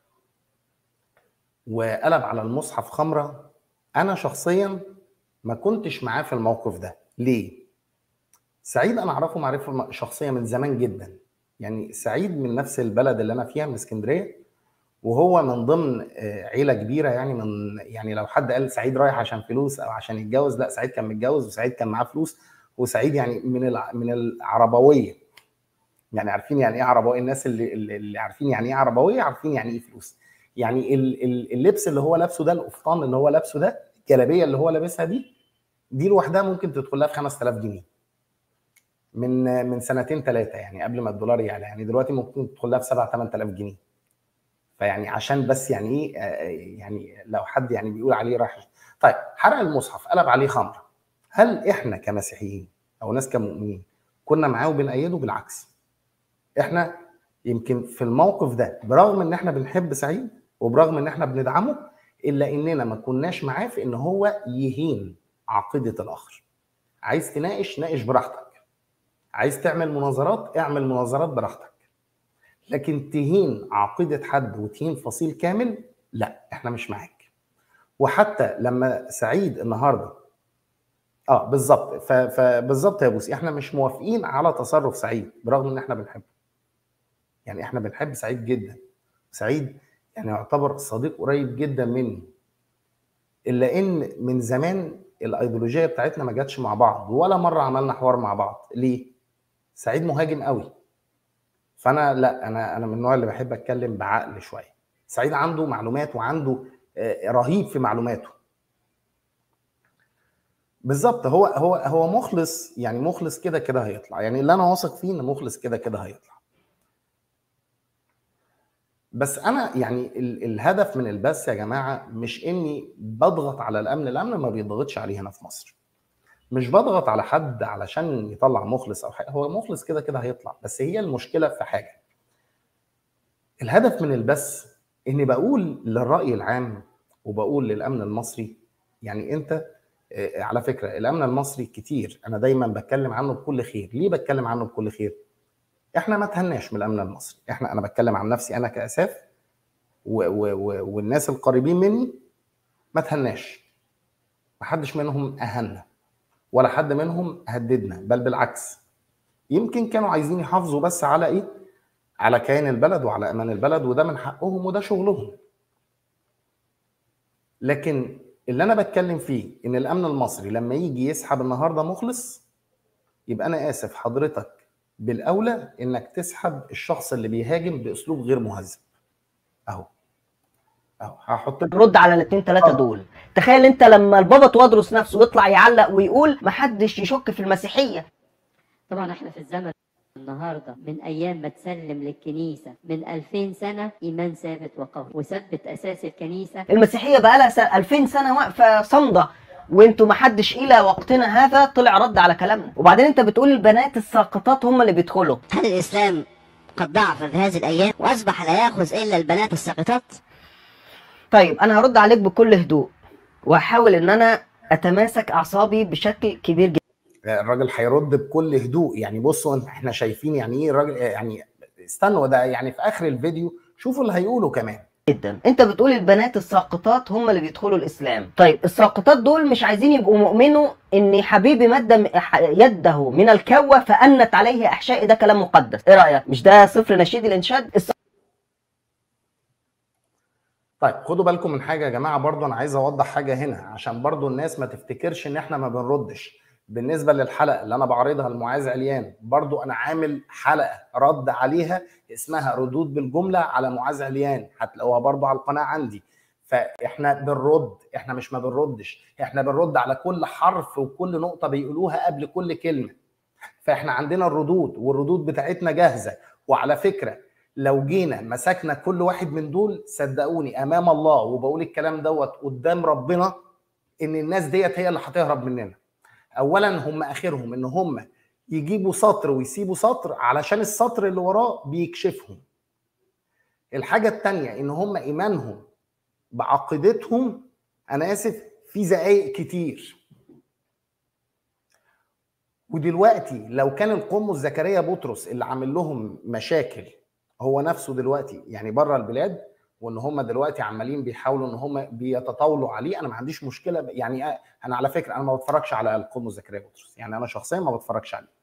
وقلب على المصحف خمرة أنا شخصيا ما كنتش معاه في الموقف ده ليه؟ سعيد أنا أعرفه معرفة شخصية من زمان جدا يعني سعيد من نفس البلد اللي أنا فيها من اسكندرية وهو من ضمن آه، عيله كبيره يعني من يعني لو حد قال سعيد رايح عشان فلوس او عشان يتجوز لا سعيد كان متجوز وسعيد كان معاه فلوس وسعيد يعني من الع... من العربويه يعني عارفين يعني ايه عربويه الناس اللي اللي عارفين يعني ايه عربويه عارفين يعني ايه فلوس يعني ال- ال- اللبس اللي هو لابسه ده القفطان اللي هو لابسه ده الجلابيه اللي هو لابسها دي دي لوحدها ممكن تدخل لها في 5000 جنيه من من سنتين ثلاثه يعني قبل ما الدولار يعلى يعني دلوقتي ممكن تدخل لها في 7 8000 جنيه فيعني عشان بس يعني ايه آه، يعني لو حد يعني بيقول عليه راح طيب حرق المصحف قلب عليه خمره هل احنا كمسيحيين او ناس كمؤمنين كنا معاه وبنأيده بالعكس احنا يمكن في الموقف ده برغم ان احنا بنحب سعيد وبرغم ان احنا بندعمه الا اننا ما كناش معاه في ان هو يهين عقيده الاخر عايز تناقش ناقش براحتك عايز تعمل مناظرات اعمل مناظرات براحتك لكن تهين عقيدة حد وتهين فصيل كامل لا احنا مش معاك وحتى لما سعيد النهارده اه بالظبط ف- فبالظبط يا بوسي احنا مش موافقين على تصرف سعيد برغم ان احنا بنحبه يعني احنا بنحب سعيد جدا سعيد يعني يعتبر صديق قريب جدا مني الا ان من زمان الايديولوجيه بتاعتنا ما جاتش مع بعض ولا مره عملنا حوار مع بعض ليه سعيد مهاجم قوي فانا لا انا انا من النوع اللي بحب اتكلم بعقل شويه سعيد عنده معلومات وعنده آه، رهيب في معلوماته بالظبط هو هو هو مخلص يعني مخلص كده كده هيطلع يعني اللي انا واثق فيه ان مخلص كده كده هيطلع بس انا يعني ال الهدف من البث يا جماعه مش اني بضغط على الامن الامن ما بيضغطش عليه هنا في مصر مش بضغط على حد علشان يطلع مخلص او حاجه هو مخلص كده كده هيطلع بس هي المشكله في حاجه الهدف من البث اني بقول للراي العام وبقول للامن المصري يعني انت آه، على فكره الامن المصري كتير انا دايما بتكلم عنه بكل خير ليه بتكلم عنه بكل خير احنا ما تهناش من الامن المصري احنا انا بتكلم عن نفسي انا كاساف و و و والناس القريبين مني ما تهناش ما حدش منهم اهنا ولا حد منهم هددنا بل بالعكس يمكن كانوا عايزين يحافظوا بس على ايه على كيان البلد وعلى امان البلد وده من حقهم وده شغلهم لكن اللي انا بتكلم فيه ان الامن المصري لما يجي يسحب النهارده مخلص يبقى انا اسف حضرتك بالاولى انك تسحب الشخص اللي بيهاجم باسلوب غير مهذب اهو اهو هحط لك
رد على الاثنين ثلاثه
آه.
دول تخيل انت لما البابا توادرس نفسه يطلع يعلق ويقول محدش يشك في المسيحيه
طبعا احنا في الزمن النهارده من ايام ما تسلم للكنيسه من 2000 سنه ايمان ثابت وقوي وثبت اساس الكنيسه
المسيحيه بقى لها 2000 سنه واقفه صامده وانتوا محدش الى وقتنا هذا طلع رد على كلامنا وبعدين انت بتقول البنات الساقطات هم اللي بيدخلوا
هل الإسلام قد ضعف في هذه الأيام وأصبح لا يأخذ إلا البنات الساقطات
طيب انا هرد عليك بكل هدوء وهحاول ان انا اتماسك اعصابي بشكل كبير جدا
الراجل هيرد بكل هدوء يعني بصوا احنا شايفين يعني ايه الراجل يعني استنوا ده يعني في اخر الفيديو شوفوا اللي هيقوله كمان
جدا انت بتقول البنات الساقطات هم اللي بيدخلوا الاسلام طيب الساقطات دول مش عايزين يبقوا مؤمنوا ان حبيبي مد يده من الكوة فأنت عليه احشائي ده كلام مقدس ايه رايك مش ده صفر نشيد الانشاد الس-
طيب خدوا بالكم من حاجه يا جماعه برضو انا عايز اوضح حاجه هنا عشان برضو الناس ما تفتكرش ان احنا ما بنردش بالنسبه للحلقه اللي انا بعرضها لمعاذ عليان برضو انا عامل حلقه رد عليها اسمها ردود بالجمله على معاذ عليان هتلاقوها برضو على القناه عندي فاحنا بنرد احنا مش ما بنردش احنا بنرد على كل حرف وكل نقطه بيقولوها قبل كل كلمه فاحنا عندنا الردود والردود بتاعتنا جاهزه وعلى فكره لو جينا مسكنا كل واحد من دول صدقوني امام الله وبقول الكلام دوت قدام ربنا ان الناس ديت هي اللي هتهرب مننا اولا هم اخرهم ان هم يجيبوا سطر ويسيبوا سطر علشان السطر اللي وراه بيكشفهم الحاجه الثانيه ان هم ايمانهم بعقيدتهم انا اسف في زقايق كتير ودلوقتي لو كان القمص زكريا بطرس اللي عامل لهم مشاكل هو نفسه دلوقتي يعني بره البلاد وان هم دلوقتي عمالين بيحاولوا ان هم بيتطاولوا عليه انا ما عنديش مشكله ب- يعني أ- انا على فكره انا ما بتفرجش على القمص زكريا بطرس يعني انا شخصيا ما بتفرجش عليه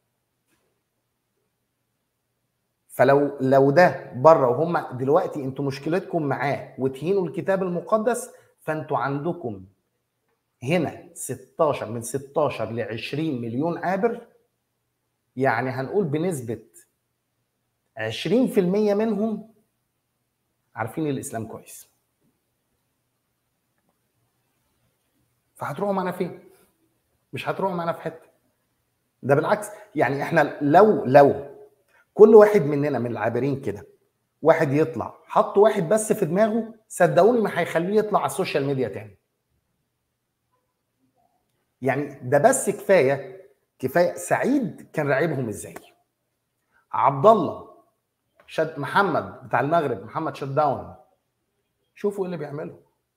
فلو لو ده بره وهم دلوقتي انتوا مشكلتكم معاه وتهينوا الكتاب المقدس فانتوا عندكم هنا 16 من 16 ل 20 مليون عابر يعني هنقول بنسبه 20% منهم عارفين الاسلام كويس فهتروحوا معانا فين مش هتروحوا معانا في حته ده بالعكس يعني احنا لو لو كل واحد مننا من العابرين كده واحد يطلع حط واحد بس في دماغه صدقوني ما هيخليه يطلع على السوشيال ميديا تاني يعني ده بس كفايه كفايه سعيد كان راعبهم ازاي عبد الله شد محمد بتاع المغرب محمد شت داون شوفوا ايه اللي بيعمله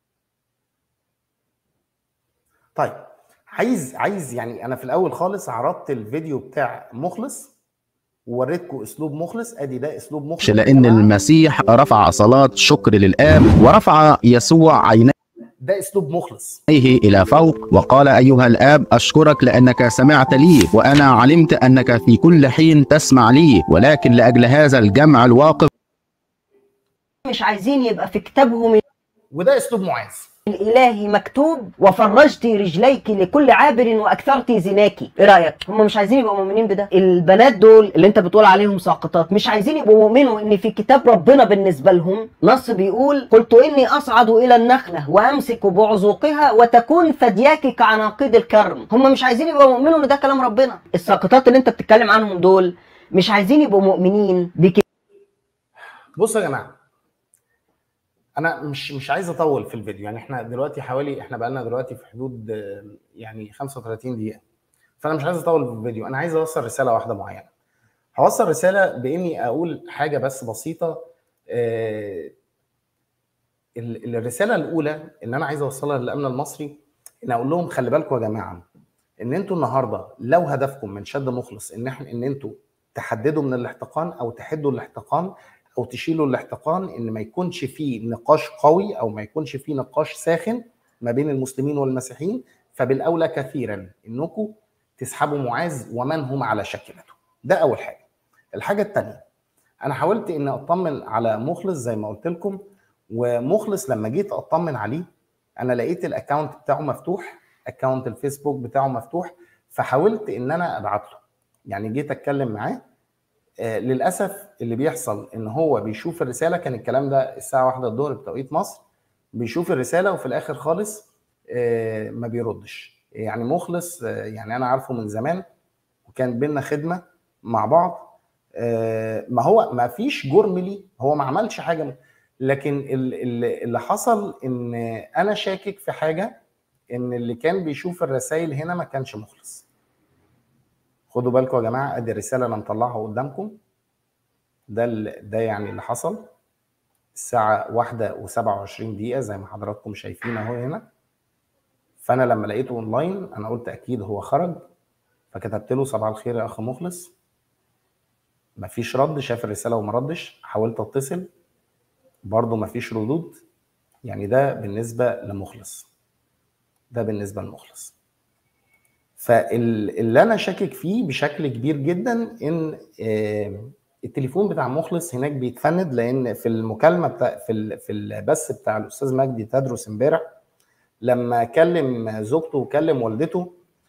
طيب عايز عايز يعني انا في الاول خالص عرضت الفيديو بتاع مخلص ووريتكم اسلوب مخلص ادي ده اسلوب مخلص
لأن المسيح رفع صلاة شكر للآب ورفع يسوع عينيه
ده اسلوب مخلص
إلى فوق وقال أيها الآب أشكرك لأنك سمعت لي وأنا علمت أنك في كل حين تسمع لي ولكن لأجل هذا الجمع الواقف
مش عايزين يبقى في كتابهم
وده اسلوب معاذ
الالهي مكتوب وفرجت رجليك لكل عابر واكثرت زناك ايه رايك هم مش عايزين يبقوا مؤمنين بده البنات دول اللي انت بتقول عليهم ساقطات مش عايزين يبقوا مؤمنوا ان في كتاب ربنا بالنسبه لهم نص بيقول قلت اني اصعد الى النخله وامسك بعزوقها وتكون ثدياك كعناقيد الكرم هم مش عايزين يبقوا مؤمنوا ان ده كلام ربنا الساقطات اللي انت بتتكلم عنهم دول مش عايزين يبقوا مؤمنين بك
بصوا يا جماعه انا مش مش عايز اطول في الفيديو يعني احنا دلوقتي حوالي احنا بقالنا دلوقتي في حدود آه، يعني 35 دقيقه فانا مش عايز اطول في الفيديو انا عايز اوصل رساله واحده معينه هوصل رساله باني اقول حاجه بس بسيطه آه، ال- الرساله الاولى اللي انا عايز اوصلها للامن المصري ان اقول لهم خلي بالكم يا جماعه ان انتوا النهارده لو هدفكم من شد مخلص ان احنا ان انتوا تحددوا من الاحتقان او تحدوا الاحتقان او تشيلوا الاحتقان ان ما يكونش فيه نقاش قوي او ما يكونش فيه نقاش ساخن ما بين المسلمين والمسيحيين فبالاولى كثيرا انكم تسحبوا معاذ ومن هم على شكلته ده اول حاجه الحاجه الثانيه انا حاولت ان اطمن على مخلص زي ما قلت لكم ومخلص لما جيت اطمن عليه انا لقيت الاكونت بتاعه مفتوح اكونت الفيسبوك بتاعه مفتوح فحاولت ان انا ابعت له يعني جيت اتكلم معاه آه، للاسف اللي بيحصل ان هو بيشوف الرساله كان الكلام ده الساعه واحدة الظهر بتوقيت مصر بيشوف الرساله وفي الاخر خالص آه، ما بيردش يعني مخلص آه، يعني انا عارفه من زمان وكان بينا خدمه مع بعض آه، ما هو ما فيش جرم لي هو ما عملش حاجه لكن ال- ال- اللي حصل ان انا شاكك في حاجه ان اللي كان بيشوف الرسائل هنا ما كانش مخلص خدوا بالكم يا جماعه ادي الرساله انا مطلعها قدامكم ده ال- ده يعني اللي حصل الساعه واحدة و27 دقيقه زي ما حضراتكم شايفين اهو هنا فانا لما لقيته اونلاين انا قلت اكيد هو خرج فكتبت له صباح الخير يا اخ مخلص مفيش رد شاف الرساله وما ردش حاولت اتصل برضه مفيش ردود يعني ده بالنسبه لمخلص ده بالنسبه لمخلص فاللي انا شاكك فيه بشكل كبير جدا ان آه، التليفون بتاع مخلص هناك بيتفند لان في المكالمه بتاع في ال- في البث بتاع الاستاذ مجدي تدرس امبارح لما كلم زوجته وكلم والدته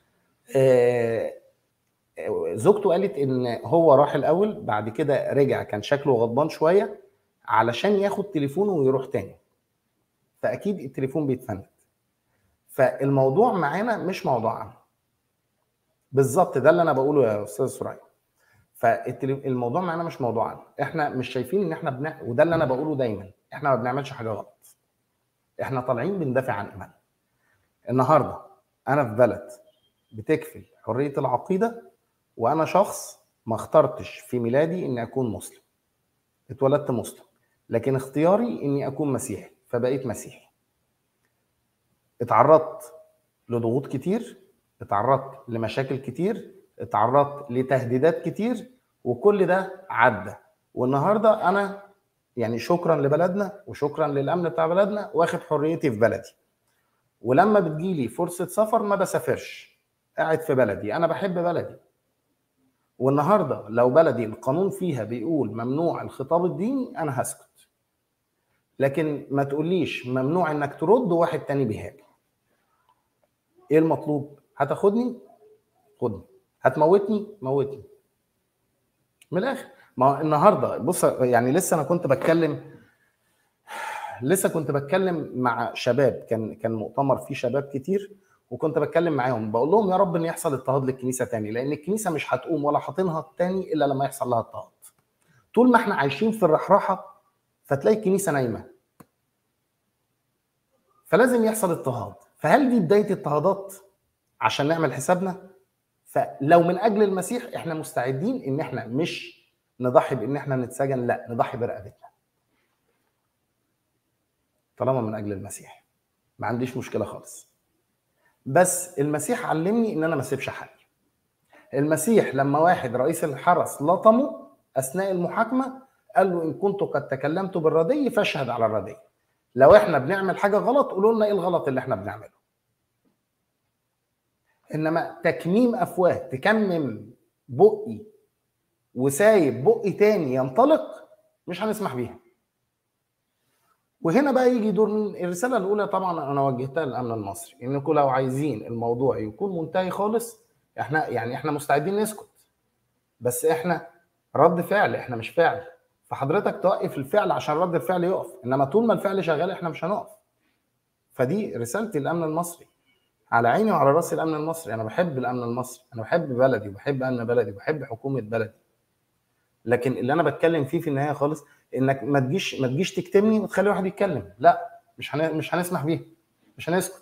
آه، زوجته قالت ان هو راح الاول بعد كده رجع كان شكله غضبان شويه علشان ياخد تليفونه ويروح تاني فاكيد التليفون بيتفند فالموضوع معانا مش موضوعنا بالظبط ده اللي انا بقوله يا استاذ سرايا فالموضوع معانا مش موضوعنا احنا مش شايفين ان احنا بنع... وده اللي انا بقوله دايما احنا ما بنعملش حاجه غلط احنا طالعين بندافع عن ايماننا النهارده انا في بلد بتكفل حريه العقيده وانا شخص ما اخترتش في ميلادي اني اكون مسلم اتولدت مسلم لكن اختياري اني اكون مسيحي فبقيت مسيحي اتعرضت لضغوط كتير اتعرضت لمشاكل كتير اتعرضت لتهديدات كتير وكل ده عدى والنهارده انا يعني شكرا لبلدنا وشكرا للامن بتاع بلدنا واخد حريتي في بلدي ولما بتجيلي فرصه سفر ما بسافرش قاعد في بلدي انا بحب بلدي والنهارده لو بلدي القانون فيها بيقول ممنوع الخطاب الديني انا هسكت لكن ما تقوليش ممنوع انك ترد وواحد تاني بيهاجم ايه المطلوب هتاخدني خدني هتموتني موتني من الاخر ما هو النهارده بص يعني لسه انا كنت بتكلم لسه كنت بتكلم مع شباب كان كان مؤتمر فيه شباب كتير وكنت بتكلم معاهم بقول لهم يا رب ان يحصل اضطهاد للكنيسه تاني لان الكنيسه مش هتقوم ولا هتنهض تاني الا لما يحصل لها اضطهاد طول ما احنا عايشين في الرحراحه فتلاقي الكنيسه نايمه فلازم يحصل اضطهاد فهل دي بدايه اضطهادات عشان نعمل حسابنا فلو من اجل المسيح احنا مستعدين ان احنا مش نضحي بان احنا نتسجن لا نضحي برقبتنا طالما من اجل المسيح ما عنديش مشكله خالص بس المسيح علمني ان انا ما اسيبش حالي المسيح لما واحد رئيس الحرس لطمه اثناء المحاكمه قال له ان كنت قد تكلمت بالردي فاشهد على الردي لو احنا بنعمل حاجه غلط قولوا لنا ايه الغلط اللي احنا بنعمله انما تكميم افواه تكمم بقي وسايب بقي تاني ينطلق مش هنسمح بيها وهنا بقى يجي دور مين الرساله الاولى طبعا انا وجهتها للامن المصري انكم لو عايزين الموضوع يكون منتهي خالص احنا يعني احنا مستعدين نسكت بس احنا رد فعل احنا مش فعل فحضرتك توقف الفعل عشان رد الفعل يقف انما طول ما الفعل شغال احنا مش هنقف فدي رسالتي للامن المصري على عيني وعلى راسي الامن المصري انا بحب الامن المصري انا بحب بلدي وبحب امن بلدي وبحب حكومه بلدي لكن اللي انا بتكلم فيه في النهايه خالص انك ما تجيش ما تجيش تكتمني وتخلي واحد يتكلم لا مش هن... مش هنسمح بيها مش هنسكت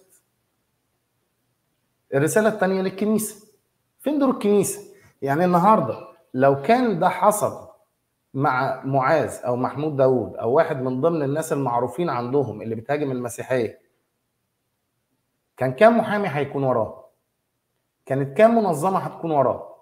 الرساله الثانيه للكنيسه فين دور الكنيسه يعني النهارده لو كان ده حصل مع معاذ او محمود داوود او واحد من ضمن الناس المعروفين عندهم اللي بتهاجم المسيحيه كان كام محامي هيكون وراه كانت كام منظمه هتكون وراه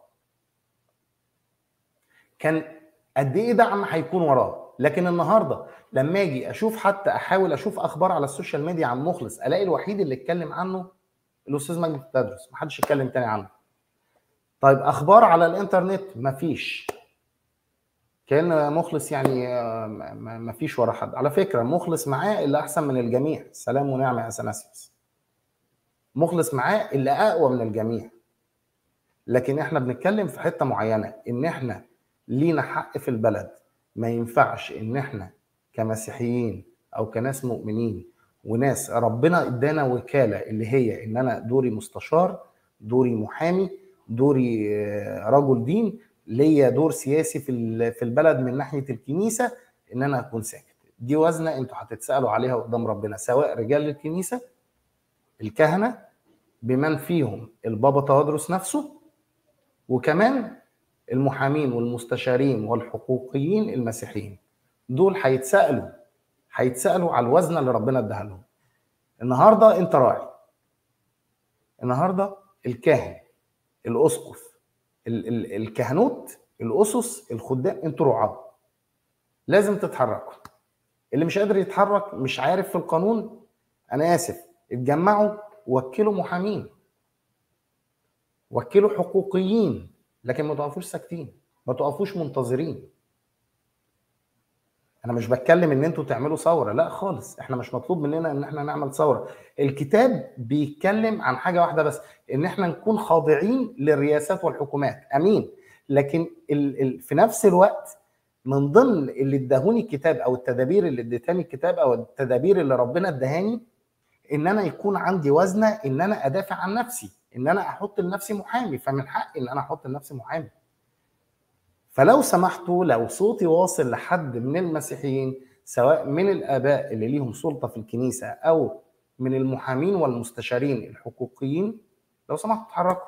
كان قد ايه دعم هيكون وراه لكن النهارده لما اجي اشوف حتى احاول اشوف اخبار على السوشيال ميديا عن مخلص الاقي الوحيد اللي اتكلم عنه الاستاذ مجدي التدرس محدش اتكلم تاني عنه طيب اخبار على الانترنت مفيش كان مخلص يعني مفيش ورا حد على فكره مخلص معاه اللي احسن من الجميع سلام ونعمه يا اثناسيوس مخلص معاه اللي اقوى من الجميع لكن احنا بنتكلم في حته معينه ان احنا لينا حق في البلد ما ينفعش ان احنا كمسيحيين او كناس مؤمنين وناس ربنا ادانا وكاله اللي هي ان انا دوري مستشار دوري محامي دوري رجل دين ليا دور سياسي في في البلد من ناحيه الكنيسه ان انا اكون ساكت دي وزنه انتوا هتتسالوا عليها قدام ربنا سواء رجال الكنيسه الكهنه بمن فيهم البابا تودرس نفسه وكمان المحامين والمستشارين والحقوقيين المسيحيين دول هيتسالوا هيتسالوا على الوزنه اللي ربنا اداها لهم النهارده انت راعي النهارده الكاهن الاسقف ال- ال- الكهنوت الاسس الخدام انتوا رعاه لازم تتحركوا اللي مش قادر يتحرك مش عارف في القانون انا اسف اتجمعوا وكلوا محامين وكلوا حقوقيين لكن ما تقفوش ساكتين ما تقفوش منتظرين انا مش بتكلم ان انتوا تعملوا ثوره لا خالص احنا مش مطلوب مننا ان احنا نعمل ثوره الكتاب بيتكلم عن حاجه واحده بس ان احنا نكون خاضعين للرياسات والحكومات امين لكن ال ال في نفس الوقت من ضمن اللي اداهوني الكتاب او التدابير اللي اديتني الكتاب او التدابير اللي ربنا ادهاني ان انا يكون عندي وزنه ان انا ادافع عن نفسي ان انا احط لنفسي محامي فمن حقي ان انا احط لنفسي محامي فلو سمحتوا لو صوتي واصل لحد من المسيحيين سواء من الاباء اللي ليهم سلطه في الكنيسه او من المحامين والمستشارين الحقوقيين لو سمحتوا اتحركوا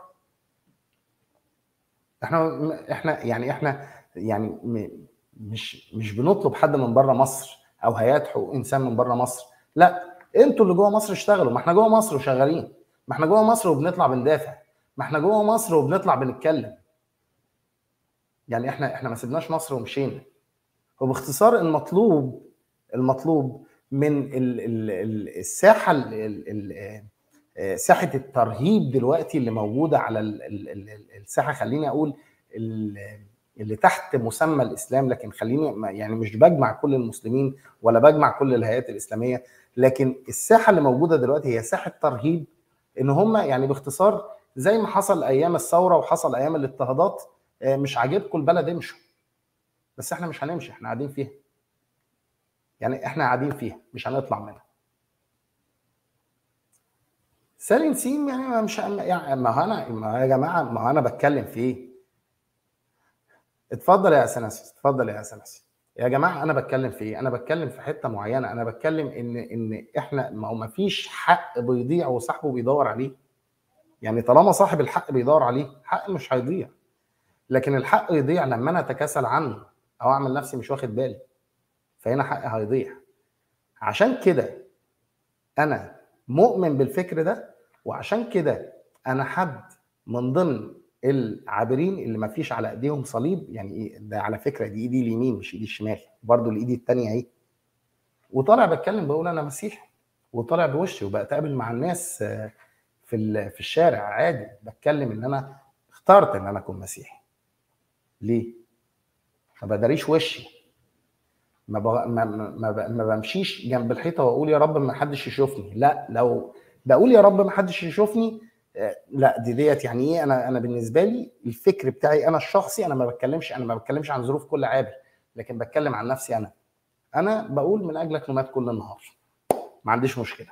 احنا احنا يعني احنا يعني م- مش مش بنطلب حد من بره مصر او هيئات حقوق انسان من بره مصر لا انتوا اللي جوه مصر اشتغلوا ما احنا جوه مصر وشغالين ما احنا جوه مصر وبنطلع بندافع ما احنا جوه مصر وبنطلع بنتكلم يعني احنا احنا ما سيبناش مصر ومشينا وباختصار المطلوب المطلوب من ال ال ال الساحه ال ال ال ساحه الترهيب دلوقتي اللي موجوده على ال ال ال الساحه خليني اقول ال- اللي تحت مسمى الاسلام لكن خليني ما- يعني مش بجمع كل المسلمين ولا بجمع كل الهيئات الاسلاميه لكن الساحه اللي موجوده دلوقتي هي ساحه ترهيب ان هم يعني باختصار زي ما حصل ايام الثوره وحصل ايام الاضطهادات آه، مش عاجبكم البلد امشوا بس احنا مش هنمشي احنا قاعدين فيها يعني احنا قاعدين فيها مش هنطلع منها سالي نسيم يعني ما مش يعني ما هو انا ما هو يا جماعه ما هو انا بتكلم في ايه اتفضل يا اثناسيوس اتفضل يا اثناسيوس يا جماعه انا بتكلم في ايه انا بتكلم في حته معينه انا بتكلم ان ان احنا ما هو ما فيش حق بيضيع وصاحبه بيدور عليه يعني طالما صاحب الحق بيدور عليه حق مش هيضيع لكن الحق يضيع لما انا اتكاسل عنه او اعمل نفسي مش واخد بالي فهنا حقي هيضيع عشان كده انا مؤمن بالفكر ده وعشان كده انا حد من ضمن العابرين اللي ما فيش على ايديهم صليب يعني ايه ده على فكره دي ايدي اليمين مش ايدي الشمال برضو الايدي التانية اهي وطالع بتكلم بقول انا مسيحي وطالع بوشي وبتقابل مع الناس آه، في ال- في الشارع عادي بتكلم ان انا اخترت ان انا اكون مسيحي ليه؟ ما بداريش وشي ما ب... ما ما, ب... ما بمشيش جنب الحيطه واقول يا رب ما حدش يشوفني لا لو بقول يا رب ما حدش يشوفني آه، لا دي ديت يعني ايه انا انا بالنسبه لي الفكر بتاعي انا الشخصي انا ما بتكلمش انا ما بتكلمش عن ظروف كل عابر لكن بتكلم عن نفسي انا انا بقول من اجلك نمات كل النهار ما عنديش مشكله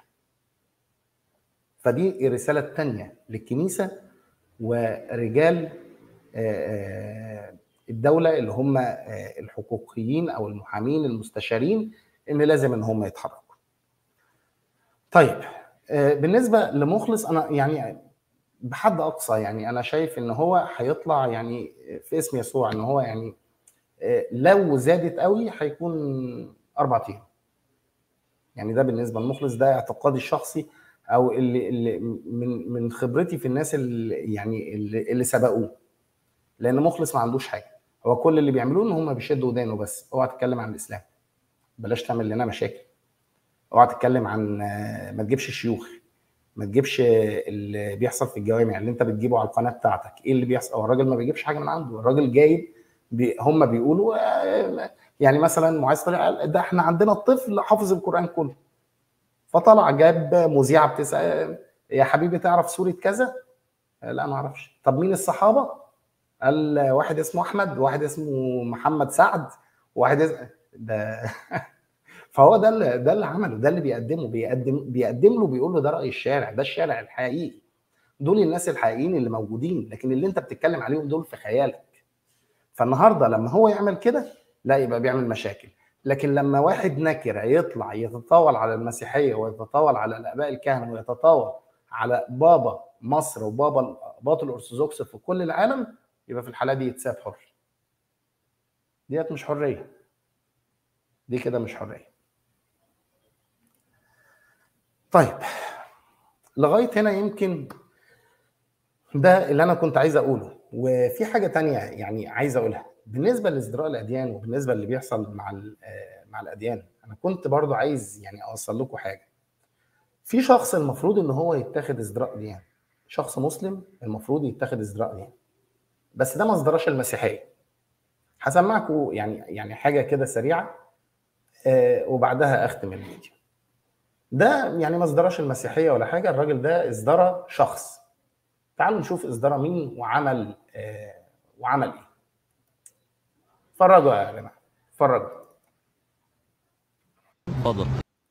فدي الرساله الثانيه للكنيسه ورجال آه، آه، الدوله اللي هم آه، الحقوقيين او المحامين المستشارين ان لازم ان هم يتحركوا. طيب آه، بالنسبه لمخلص انا يعني بحد اقصى يعني انا شايف ان هو هيطلع يعني في اسم يسوع ان هو يعني آه، لو زادت قوي هيكون اربع ايام. يعني ده بالنسبه للمخلص ده اعتقادي الشخصي او اللي, اللي من من خبرتي في الناس اللي يعني اللي, اللي سبقوه لان مخلص ما عندوش حاجه هو كل اللي بيعملوه ان هم بيشدوا ودانه بس اوعى تتكلم عن الاسلام بلاش تعمل لنا مشاكل اوعى تتكلم عن آه، ما تجيبش شيوخ ما تجيبش اللي بيحصل في الجوامع اللي انت بتجيبه على القناه بتاعتك ايه اللي بيحصل هو الراجل ما بيجيبش حاجه من عنده الراجل جايب بي هم بيقولوا آه، يعني مثلا معاذ طلع قال ده احنا عندنا الطفل حافظ القران كله فطلع جاب مذيعه بتسال يا حبيبي تعرف سوره كذا؟ لا ما اعرفش طب مين الصحابه؟ قال واحد اسمه احمد واحد اسمه محمد سعد واحد اس... ده فهو ده اللي ده اللي عمله ده اللي بيقدمه بيقدم بيقدم له بيقول له ده راي الشارع ده الشارع الحقيقي دول الناس الحقيقيين اللي موجودين لكن اللي انت بتتكلم عليهم دول في خيالك فالنهارده لما هو يعمل كده لا يبقى بيعمل مشاكل لكن لما واحد نكره يطلع يتطاول على المسيحيه ويتطاول على الاباء الكهنه ويتطاول على بابا مصر وبابا الاباط الارثوذكس في كل العالم يبقى في الحاله دي يتساب حر ديت مش حريه دي كده مش حريه طيب لغايه هنا يمكن ده اللي انا كنت عايز اقوله وفي حاجه تانية يعني عايز اقولها بالنسبه لازدراء الاديان وبالنسبه اللي بيحصل مع ال- آه، مع الاديان انا كنت برضو عايز يعني اوصل لكم حاجه في شخص المفروض ان هو يتاخد ازدراء ديان شخص مسلم المفروض يتاخد ازدراء ديان بس ده ما ازدراش المسيحيه هسمعكم يعني يعني حاجه كده سريعه آه، وبعدها اختم الفيديو ده يعني ما ازدراش المسيحيه ولا حاجه الراجل ده ازدرى شخص تعالوا نشوف ازدرى مين وعمل آه، وعمل ايه اتفرجوا يا جماعه اتفرجوا
تفضل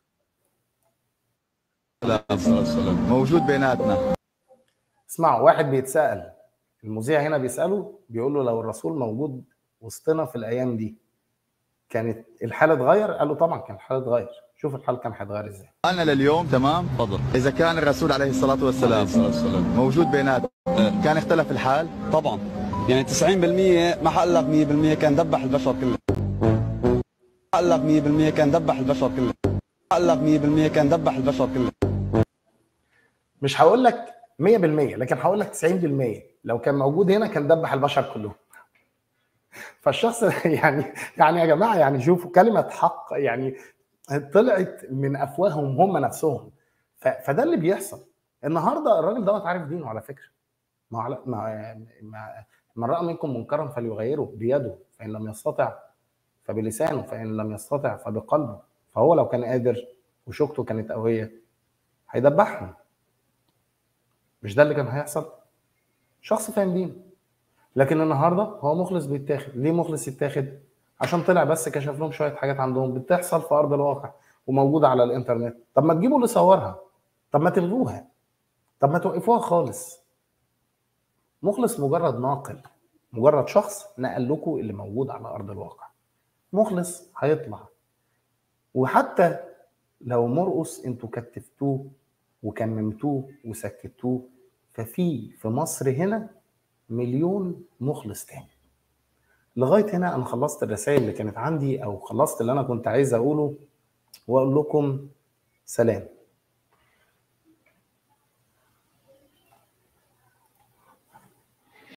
لا موجود بيناتنا
اسمعوا واحد بيتسأل المذيع هنا بيسأله بيقول له لو الرسول موجود وسطنا في الأيام دي كانت الحال اتغير؟ قال له طبعا كان الحال اتغير شوف الحال كان هيتغير ازاي
انا لليوم تمام
تفضل
اذا كان الرسول عليه الصلاه والسلام موجود بيناتنا كان اختلف الحال
طبعا يعني 90% ما حقلك 100% كان دبح البشر كله حقلك 100% كان دبح البشر كله حقلك 100% كان دبح البشر كله
مش هقول لك 100% لكن هقول لك 90% لو كان موجود هنا كان دبح البشر كلهم فالشخص يعني يعني يا جماعه يعني شوفوا كلمه حق يعني طلعت من افواههم هم نفسهم ف- فده اللي بيحصل النهارده الراجل دوت عارف دينه على فكره ما على ما ما من راى منكم منكرا فليغيره بيده فان لم يستطع فبلسانه فان لم يستطع فبقلبه فهو لو كان قادر وشوكته كانت قويه هيدبحهم مش ده اللي كان هيحصل شخص فاهم دينه لكن النهارده هو مخلص بيتاخد ليه مخلص يتاخد عشان طلع بس كشف لهم شويه حاجات عندهم بتحصل في ارض الواقع وموجوده على الانترنت طب ما تجيبوا اللي صورها طب ما تلغوها طب ما توقفوها خالص مخلص مجرد ناقل مجرد شخص نقل لكم اللي موجود على ارض الواقع مخلص هيطلع وحتى لو مرقص انتوا كتفتوه وكممتوه وسكتوه ففي في مصر هنا مليون مخلص تاني لغايه هنا انا خلصت الرسائل اللي كانت عندي او خلصت اللي انا كنت عايز اقوله واقول لكم سلام